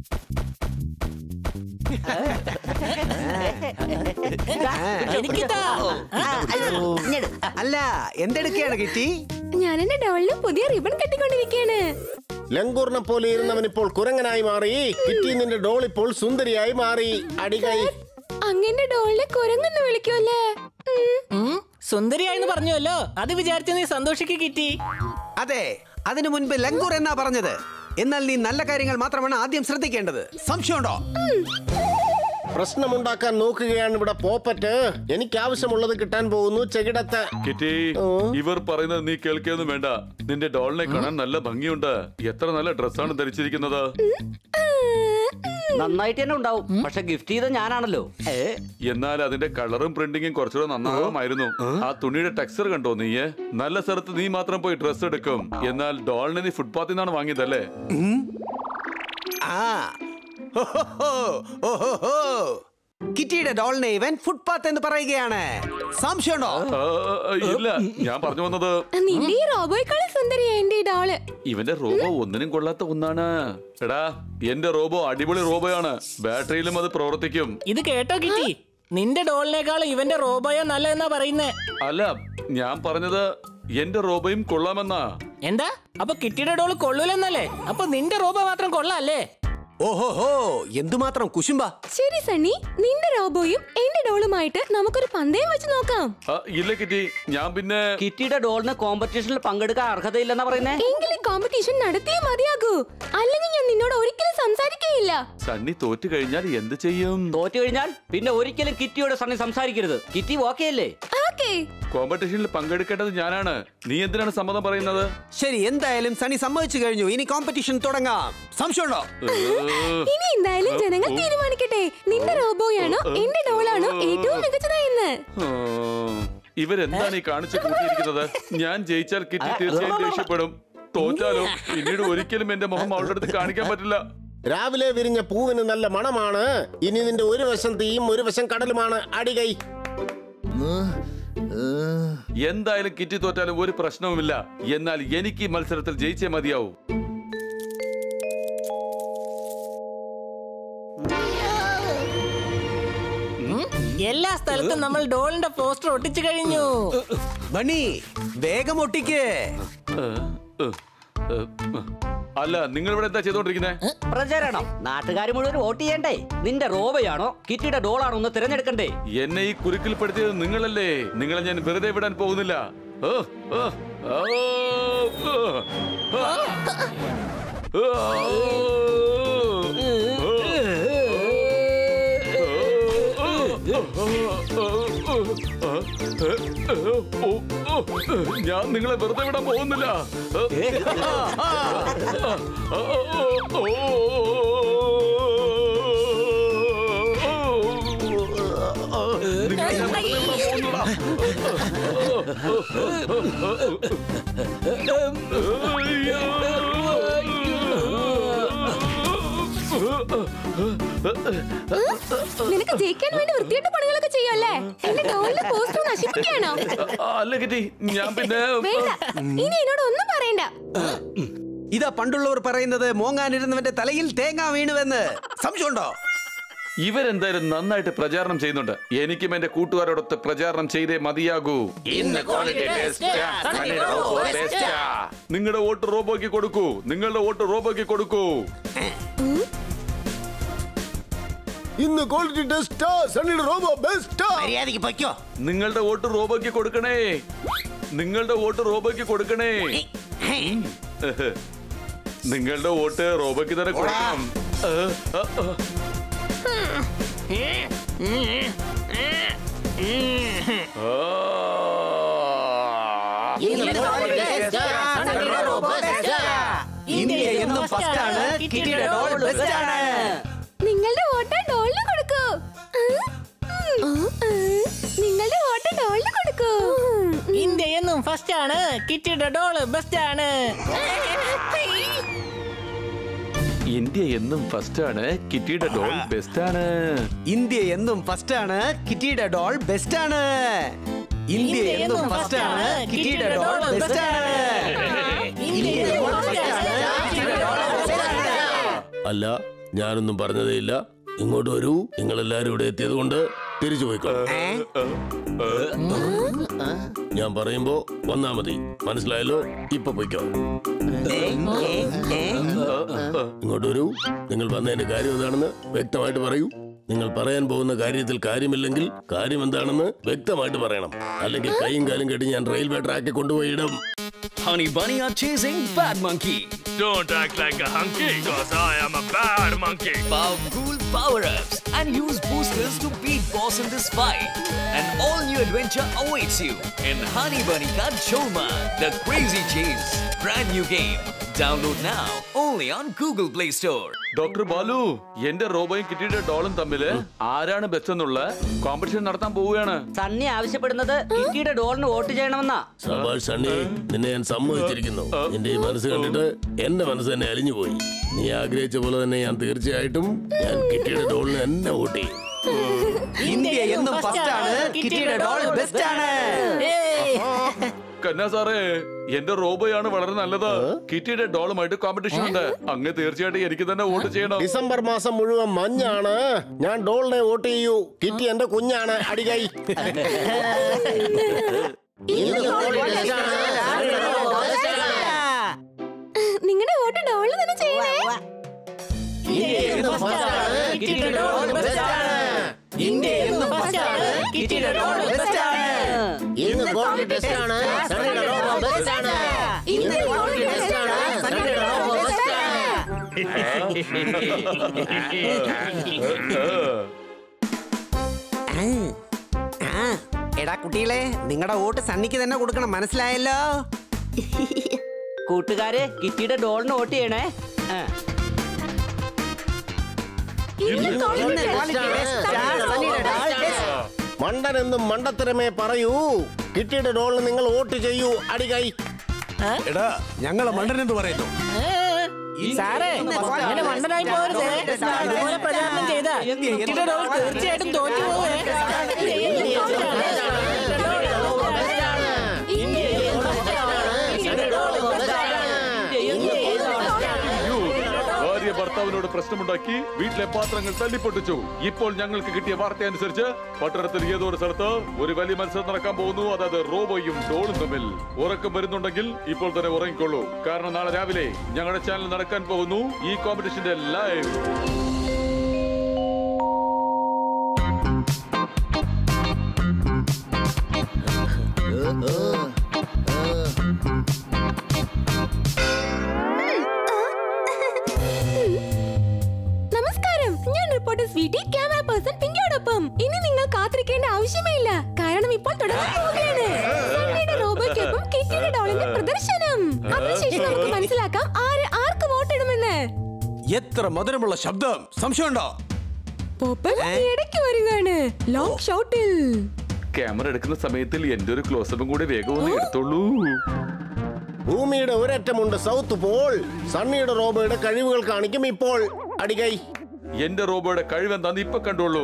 എനിക്കിതാ അല്ല എന്തെടുക്കുകയാണ് കിറ്റി ഞാൻ എന്റെ ഡോളിന് പുതിയ റിബൺ കെട്ടിക്കൊണ്ടിരിക്കുകയാണ് ലങ്കൂറിനെ പോലെ ഇരുന്നവൻ ഇപ്പോൾ കുരങ്ങനായി മാറി കിറ്റി നിന്റെ ഡോൾ ഇപ്പോൾ സുന്ദരിയായി മാറി അടികൈ അങ്ങന്റെ ഡോളിനെ കുരങ്ങെന്ന് വിളിക്കുമല്ലേ ഉം. ഉം, സുന്ദരിയായെന്ന് പറഞ്ഞുവല്ലോ അത് വിചാരിച്ച് നീ സന്തോഷിക്ക് കിറ്റി അതെ അതിനു മുൻപ് ലങ്കൂർ എന്നാ പറഞ്ഞത് എന്നാൽ നീ നല്ല കാര്യങ്ങൾ മാത്രമാണ് ആദ്യം ശ്രദ്ധിക്കേണ്ടത് സംശയമുണ്ടോ പ്രശ്നമുണ്ടാക്കാൻ നോക്കുകയാണ് ഇവിടെ പോപ്പറ്റ് എനിക്ക് ആവശ്യമുള്ളത് കിട്ടാൻ പോകുന്നു ചെകിടത്ത് കിറ്റി ഇവർ പറയുന്നത് നീ കേൾക്കൊന്നും വേണ്ട നിന്റെ ഡോളിനെ കാണാൻ നല്ല ഭംഗിയുണ്ട് എത്ര നല്ല ഡ്രസ്സാണ് ധരിച്ചിരിക്കുന്നത് നന്നായിട്ട് തന്നെ ഉണ്ടാവും പക്ഷെ ഗിഫ്റ്റ് ചെയ്ത ഞാനാണല്ലോ ഏ എന്നാൽ അതിന്റെ കളറും പ്രിന്റിങ്ങും കുറച്ചുകൂടെ നന്നാവാമായിരുന്നു ആ തുണിയുടെ ടെക്സ്ചർ കണ്ടോ നീയെ നല്ല സ്ഥലത്ത് നീ മാത്രം പോയി ഡ്രസ് എടുക്കും എന്നാൽ ഡോളിനെ നീ ഫുട്പാത്തിൽ നിന്നാണ് വാങ്ങിയതല്ലേ ആ ഹോഹോഹോ, ഓഹോഹോ. കിറ്റിയുടെ ഡോളിനെ ഇവൻ ഫുട്പാത്ത് എന്ന് പറയുകയാണ് സംശയമുണ്ടോ ആ, ഇല്ല ഞാൻ പറഞ്ഞു വന്നത് നിന്റെ ഈ റോബോയെക്കാളും സുന്ദരിയാ എന്റെ ഈ ഡോള് ഇവന്റെ റോബോ ഒന്നിനും കൊള്ളാത്ത ഒന്നാണ് എടാ എന്റെ റോബോ അടിപൊളി റോബോയാണ് ബാറ്ററിയിലും അത് പ്രവർത്തിക്കും ഇത് കേട്ടോ കിറ്റി നിന്റെ ഡോളിനേക്കാൾ ഇവന്റെ റോബോയോ നല്ലതെന്നാ പറയുന്നേ അല്ല ഞാൻ പറഞ്ഞത് എന്റെ റോബോയും കൊള്ളാമെന്നാ എന്താ അപ്പൊ കിറ്റിയുടെ ഡോള് കൊള്ളൂലെന്നല്ലേ അപ്പൊ നിന്റെ റോബോ മാത്രം കൊള്ളാല്ലേ ഓഹോഹോ എന്തുമാത്രം കുശുമ്പ ശരി സണ്ണി നിന്റെ റോബോയും എന്റെ ഡോളുമായിട്ട് നമുക്കൊരു പന്തയം വെച്ച് നോക്കാം ആ, ഇല്ല കിറ്റി ഞാൻ പിന്നെ കിറ്റിയുടെ ഡോളിന് കോമ്പറ്റീഷനിൽ പങ്കെടുക്കാൻ അർഹതയില്ലെന്നാ പറയുന്നേ എങ്കിൽ ഈ കോമ്പറ്റീഷൻ നടത്തിയേ മതിയാകൂ അല്ലെങ്കിൽ ഞാൻ നിന്നോട് ഒരിക്കലും സംസാരിക്കുകയില്ല സണ്ണി തോറ്റു കഴിഞ്ഞാൽ എന്ത് ചെയ്യും തോറ്റു കഴിഞ്ഞാൽ പിന്നെ ഒരിക്കലും കിറ്റിയോട് സണ്ണി സംസാരിക്കരുത് കിറ്റി ഓക്കെ അല്ലേ ഓക്കേ കോമ്പറ്റീഷനിൽ പങ്കെടുക്കേണ്ടത് ഞാനാണ് നീ എന്തിനാണ് സമ്മതം പറയുന്നത് ശരി എന്തായാലും സണി സമ്മതിച്ചു കഴിഞ്ഞു ഇനി കോമ്പറ്റീഷൻ തുടങ്ങാം സംശയമുണ്ടോ ഇനി എന്തായാലും ജനങ്ങൾ തീരുമാനിക്കട്ടെ നിന്റെ റോബോയാണോ എന്റെ ഡോളാണോ ഏറ്റവും മികച്ചതായെന്ന് ആ, ഇവരെന്താണ് ഈ കാണിച്ചു കൂട്ടിയിരിക്കുന്നത് ഞാൻ ജയിച്ചാൽ കിറ്റി തീർച്ചയായും ദേഷ്യപ്പെടും തോറ്റാലോ പിന്നീട് ഒരിക്കലും എന്റെ മുഖം അവളുടെ അടുത്ത് കാണിക്കാൻ പറ്റില്ല രാവിലെ വിരിഞ്ഞ പൂവിന് നല്ല മണമാണ് ഇനി നിന്റെ ഒരു വശം തീയും ഒരു വശം കടലുമാണ് അടികൈ എന്തായാലും കിറ്റി തോറ്റാലും ഒരു പ്രശ്നവുമില്ല എന്നാൽ എനിക്ക് ഈ മത്സരത്തിൽ ജയിച്ചേ മതിയാവൂ എല്ലാ സ്ഥലത്തും നമ്മൾ ഡോളിന്റെ പോസ്റ്റർ ഒട്ടിച്ചു കഴിഞ്ഞു ബണി വേഗം ഒട്ടിക്ക് ഏ, ഏ, ഏ, ഏ. അല്ല നിങ്ങൾ ഇവിടെ എന്താ ചെയ്തോണ്ടിരിക്കുന്നത് പ്രചരണം നാട്ടുകാർ മുഴുവൻ വോട്ട് ചെയ്യണ്ടേ നിന്റെ റോബയാണോ കിറ്റിയുടെ ഡോളാണോ ഒന്ന് തിരഞ്ഞെടുക്കണ്ടേ എന്നെ ഈ കുരുക്കിൽപ്പെടുത്തിയത് നിങ്ങളല്ലേ നിങ്ങളെ ഞാൻ വെറുതെ വിടാൻ പോകുന്നില്ല ഓ, ഓ, ഓ, ഓ, ഓ, ഞാൻ നിങ്ങളെ വെറുതെ വിടാൻ പോകുന്നില്ല നിങ്ങളെ ഞാൻ വെറുതെ വിടാൻ പോകുന്നില്ല നിനക്ക് ജയിക്കാൻ വേണ്ടി വൃത്തിയായിട്ട് പണികളൊക്കെ ചെയ്യല്ലേ എന്റെ ഡോളിന്റെ പോസ്റ്റർ നശിപ്പിക്കുകയാണോ അല്ല കിറ്റി ഞാൻ പിന്നെ വേണ്ട ഇനി എന്നോട് ഒന്നും പറയണ്ട ഇതാ പണ്ടുള്ളവർ പറയുന്നത് മോങ്ങാനിരുന്നവന്റെ തലയിൽ തേങ്ങ വീണുവെന്ന് സംശയമുണ്ടോ ഇവരെന്തായാലും നന്നായിട്ട് പ്രചാരണം ചെയ്യുന്നുണ്ട് എനിക്കും എന്റെ കൂട്ടുകാരോടൊത്ത് പ്രചാരണം ചെയ്തേ മതിയാകൂ നിങ്ങളുടെ വോട്ട് റോബോയ്ക്ക് കൊടുക്കൂ നിങ്ങളുടെ വോട്ട് റോബോയ്ക്ക് കൊടുക്കൂ ഇന്ന് ക്വാളിറ്റി ടെസ്റ്റാ സണ്ണിയുടെ റോബോ ബെസ്റ്റാ മര്യാദക്ക് പൊയ്ക്കോ നിങ്ങളുടെ വോട്ട് റോബോയ്ക്ക് കൊടുക്കണേ നിങ്ങളുടെ വോട്ട് റോബോയ്ക്ക് കൊടുക്കണേ നിങ്ങളുടെ വോട്ട് റോബോയ്ക്ക് തന്നെ കൊടുക്കണം ഏഹ്, ആ, ആ. ആ. ഇന്ത്യ എന്നും ഫസ്റ്റ് ആണ് കിറ്റിയുടെ ഡോൾ ബെസ്റ്റ് ആണ് നിങ്ങളുടെ വോട്ട് ഡോളിന് കൊടുക്കൂ ഉം, ഉം, ഉം. നിങ്ങളുടെ വോട്ട് ഡോളിന് കൊടുക്കൂ ഇന്ത്യ എന്നും ഫസ്റ്റ് ആണ് കിറ്റിയുടെ ഡോള് ബെസ്റ്റ് ആണ് ഇന്ത്യ എന്നും ഫസ്റ്റ് ആണ് കിറ്റിയുടെ ഡോൾ ബെസ്റ്റ് ആണ് ഇന്ത്യ എന്നും ഫസ്റ്റ് ആണ് കിറ്റിയുടെ ഡോൾ ബെസ്റ്റ് ആണ് ഇന്ത്യ എന്നും ഫസ്റ്റ് ആണ് കിറ്റിയുടെ ഡോൾ ബെസ്റ്റ് ആണ് ഇന്ത്യ എന്നും first ആണ്, കിറ്റിയുടെ ഡോൾ best ആണ്. അല്ല ഞാനൊന്നും പറഞ്ഞതേയില്ല ഇങ്ങോട്ട് വരൂ നിങ്ങൾ എല്ലാരും ഇവിടെ എത്തിയത് കൊണ്ട് തിരിച്ചു പോയിക്കോളൂ ഞാൻ പറയുമ്പോ വന്നാ മതി മനസ്സിലായല്ലോ ഇപ്പൊ പോയിക്കോ ഇങ്ങോട്ട് വരൂ നിങ്ങൾ വന്നതിന്റെ കാര്യം എന്താണെന്ന് വ്യക്തമായിട്ട് പറയൂ നിങ്ങൾ പറയാൻ പോകുന്ന കാര്യത്തിൽ കാര്യമില്ലെങ്കിൽ കാര്യം എന്താണെന്ന് വ്യക്തമായിട്ട് പറയണം അല്ലെങ്കിൽ കൈയും കാലും കെട്ടി ഞാൻ റെയിൽവേ ട്രാക്കിൽ കൊണ്ടുപോയി ഇടും Honey Bunny are chasing Bad Monkey. Don't act like a hunky, cause I am a bad monkey. Powerful power-ups and use boosters to beat boss in this fight. An all-new adventure awaits you in Honey Bunny Ka Choma, the Crazy Chase. Brand new game. Download now only on Google Play Store. Doctor Balu എന്റെ റോബോയും കിറ്റിയുടെ ഡോളും തമ്മില് ആരാണ് best എന്നുള്ള competition നടത്താൻ പോവുകയാണ് സണ്ണി ആവശ്യപ്പെടുന്നത് കിറ്റിയുടെ ഡോളിന് vote ചെയ്യണമെന്നാ സബാഷ് Sunny നിന്നെ ഞാൻ സമ്മതിച്ചിരിക്കുന്നു നിന്റെ ഈ മനസ്സ് കണ്ടിട്ട് എന്റെ മനസ്സ് തന്നെ അലിഞ്ഞു പോയി നീ ആഗ്രഹിച്ച പോലെ തന്നെ ഞാൻ തീർച്ചയായിട്ടും ഞാൻ കിട്ടിയുടെ ഡോളിന് എന്നെ വോട്ട് ചെയ്യും ഇന്ത്യ എന്നും ഫസ്റ്റ് ആണ് കിറ്റിയുടെ ഡോൾ ബെസ്റ്റ് ആണ് കന്നാ സാറേ എന്റെ റോബോയാണ് വളരെ നല്ലത് കിറ്റിയുടെ ഡോളുമായിട്ട് കോമ്പറ്റീഷൻ ഉണ്ട് അങ്ങ് തീർച്ചയായിട്ടും എനിക്ക് തന്നെ വോട്ട് ചെയ്യണം ഡിസംബർ മാസം മുഴുവൻ മഞ്ഞാണ് ഞാൻ ഡോളിനെ വോട്ട് ചെയ്യൂ കിറ്റി എന്റെ കുഞ്ഞാണ് അടികൈ നിങ്ങളുടെ വോട്ട് ഡോളിൽ തന്നെ ചെയ്യണേ ഇന്ത്യ എന്നും ഫസ്റ്റ് ആണ് കിറ്റിയുടെ ഡോൾ ബെസ്റ്റ് ആണ് ഇന്ന് ഗോൾഡ് ടെസ്റ്റ് ആണ് സണ്ണിയുടെ റോബോ ബെസ്റ്റ് ആണ് ഇന്ന് ഗോൾഡ് ടെസ്റ്റ് ആണ് സണ്ണിയുടെ റോബോ ബെസ്റ്റ് ആണ് ആ, എടാ കുട്ടികളെ നിങ്ങളുടെ വോട്ട് സണ്ണിക്ക് തന്നെ കൊടുക്കണം മനസ്സിലായല്ലോ കൂട്ടുകാരെ കിറ്റിയുടെ ഡോളിന് വോട്ട് ചെയ്യണേ ആ. ഇന്ന് ഗോൾഡ് ഇന്ന് ടെസ്റ്റ് quality best ആണ്, സണ്ണിയുടെ ഡോൾ best. മണ്ടൻ എന്നും മണ്ടത്തരമേ പറയൂ കിറ്റിയുടെ ഡോളിന് നിങ്ങൾ വോട്ട് ചെയ്യൂ അടികൈ എടാ ഞങ്ങളെ മണ്ടൻ എന്ന് പറയുന്നു സാറേ അങ്ങനെ മണ്ടനായി പോകരുത് ഇതുപോലെ പ്രചാരണം ചെയ്ത കിറ്റിയുടെ ഡോൾ തീർച്ചയായിട്ടും തോറ്റു പോവേ അയ്യോ, ഭാര്യ ഭർത്താവിനോട് പ്രശ്നമുണ്ടാക്കി വീട്ടിലെ പാത്രങ്ങൾ തല്ലിപ്പൊട്ടിച്ചു ഇപ്പോൾ ഞങ്ങൾക്ക് കിട്ടിയ വാർത്ത അനുസരിച്ച് പട്ടണത്തിൽ ഏതോ ഒരു സ്ഥലത്ത് ഒരു വലിയ മത്സരം നടക്കാൻ പോകുന്നു അതായത് റോബോയും ഡോളും തമ്മിൽ ഉറക്കം വരുന്നുണ്ടെങ്കിൽ ഇപ്പോൾ തന്നെ ഉറങ്ങിക്കൊള്ളൂ കാരണം നാളെ രാവിലെ ഞങ്ങളുടെ ചാനൽ നടക്കാൻ പോകുന്നു ഈ കോമ്പറ്റീഷന്റെ ലൈവ് നമസ്കാരം ഞാൻ റിപ്പോർട്ടർ സ്വീറ്റി ക്യാമറ പേഴ്സൺ പിങ്കിയോടൊപ്പം ഇനി നിങ്ങൾ കാത്തിരിക്കേണ്ട ആവശ്യമേ ഇല്ല കാരണം ഇപ്പോൾ തുടങ്ങാൻ പോവുകയാണ് സണ്ണിയുടെ റോബോയ്ക്കൊപ്പം കിറ്റിയുടെ ഡോളിന്റെ പ്രദർശനം അതിനുശേഷം നമുക്ക് മനസ്സിലാക്കാം ആര് ആർക്ക് വോട്ടിടുമെന്ന് എത്ര മധുരമുള്ള ശബ്ദം സംശയമുണ്ടോ പോപ്പൻ ഇടയ്ക്ക് വരികയാണ് ലോങ് ഷോട്ടിൽ ക്യാമറ എടുക്കുന്ന സമയത്തിൽ എന്റെ ഒരു ക്ലോസപ്പും കൂടി വേഗം ഒന്ന് എടുത്തോളൂ ഭൂമിയുടെ ഒരറ്റമുണ്ട് സൗത്ത് പോൾ സണ്ണിയുടെ റോബോയുടെ കഴിവുകൾ കാണിക്കും ഇപ്പോൾ അടികൈ എന്റെ റോബോയുടെ കഴിവെന്താന്ന് ഇപ്പൊ കണ്ടോളൂ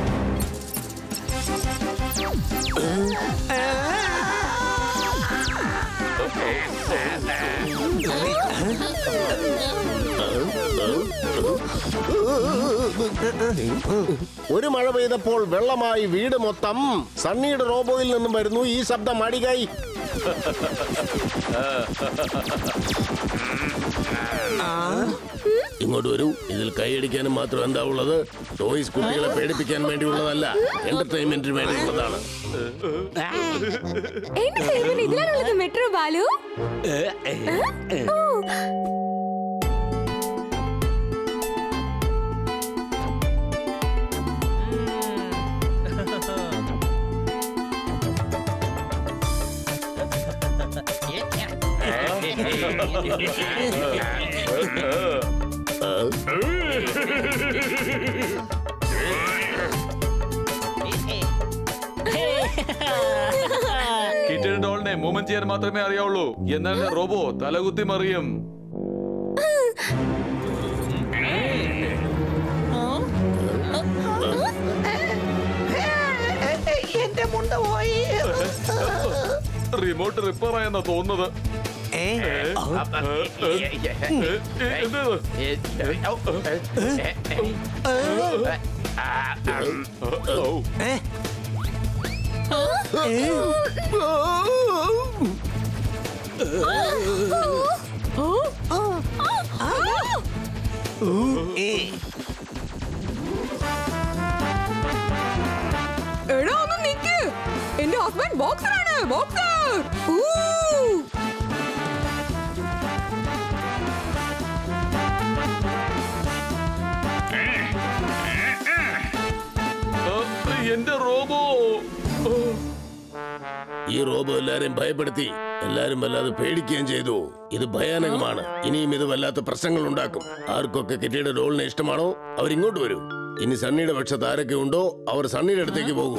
ഒരു മഴ പെയ്തപ്പോൾ വെള്ളമായി വീട് മൊത്തം സണ്ണിയുടെ റോബോയിൽ നിന്നും വരുന്നു ഈ ശബ്ദം അടികൈ ഇങ്ങോട്ട് വരൂ ഇതിൽ കൈയടിക്കാനും മാത്രം എന്താ ഉള്ളത് ടോയ്സ് കുട്ടികളെ പേടിപ്പിക്കാൻ വേണ്ടിയുള്ളതല്ല എന്റർടൈൻമെന്റിന് വേണ്ടിയുള്ളതാണ് എന്റർടൈൻമെന്റ് ഇതിലാണുള്ളത് മെട്രോ ബാലു ഓ, കിറ്റൻ ഡോളിനെ മൂവ്മെന്റ് ചെയ്യാൻ മാത്രമേ അറിയാവുള്ളൂ എന്നാൽ റോബോ തലകുത്തി മറിയും എന്റെ മുണ്ട പോയി റിമോട്ട് റിപ്പയർ ആയെന്നാ തോന്നുന്നത് ഏ ഏ ഏ എടാ ഒന്ന് നിക്ക് എന്റെ ഹസ്ബൻഡ് ബോക്സർ ആണ് ബോക്സർ എന്റെ റോബോ ഈ റോബോ എല്ലാരെയും ഭയപ്പെടുത്തി എല്ലാരും വല്ലാതെ പേടിക്കുകയും ചെയ്തു ഇത് ഭയാനകമാണ് ഇനിയും ഇത് വല്ലാത്ത പ്രശ്നങ്ങൾ ഉണ്ടാക്കും ആർക്കൊക്കെ കിറ്റിയുടെ ഡോളിനെ ഇഷ്ടമാണോ അവർ ഇങ്ങോട്ട് വരൂ ഇനി സണ്ണിയുടെ പക്ഷത്ത് ആരൊക്കെ ഉണ്ടോ അവർ സണ്ണിയുടെ അടുത്തേക്ക് പോകൂ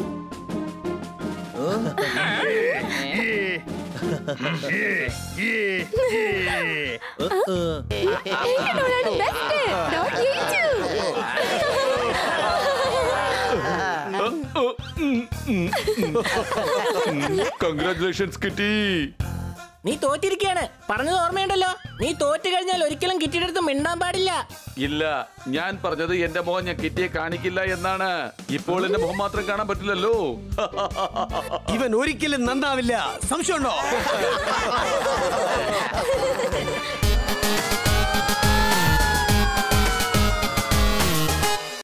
എന്റെ ഡോളാണ് ബെസ്റ്റ് ഡോൾ ജയിച്ചു കൺഗ്രാറ്റുലേഷൻസ് കിട്ടി നീ തോറ്റിരിക്കയാണ് പറഞ്ഞത് ഓർമ്മയുണ്ടല്ലോ നീ തോറ്റു കഴിഞ്ഞാൽ ഒരിക്കലും കിറ്റിയുടെ അടുത്ത് മിണ്ടാൻ പാടില്ല ഇല്ല ഞാൻ പറഞ്ഞത് എന്റെ മോൻ ഞാൻ കിറ്റിയെ കാണിക്കില്ല എന്നാണ് ഇപ്പോൾ എന്റെ മുഖം മാത്രം കാണാൻ പറ്റില്ലല്ലോ ഇവൻ ഒരിക്കലും നന്നാവില്ല സംശയമുണ്ടോ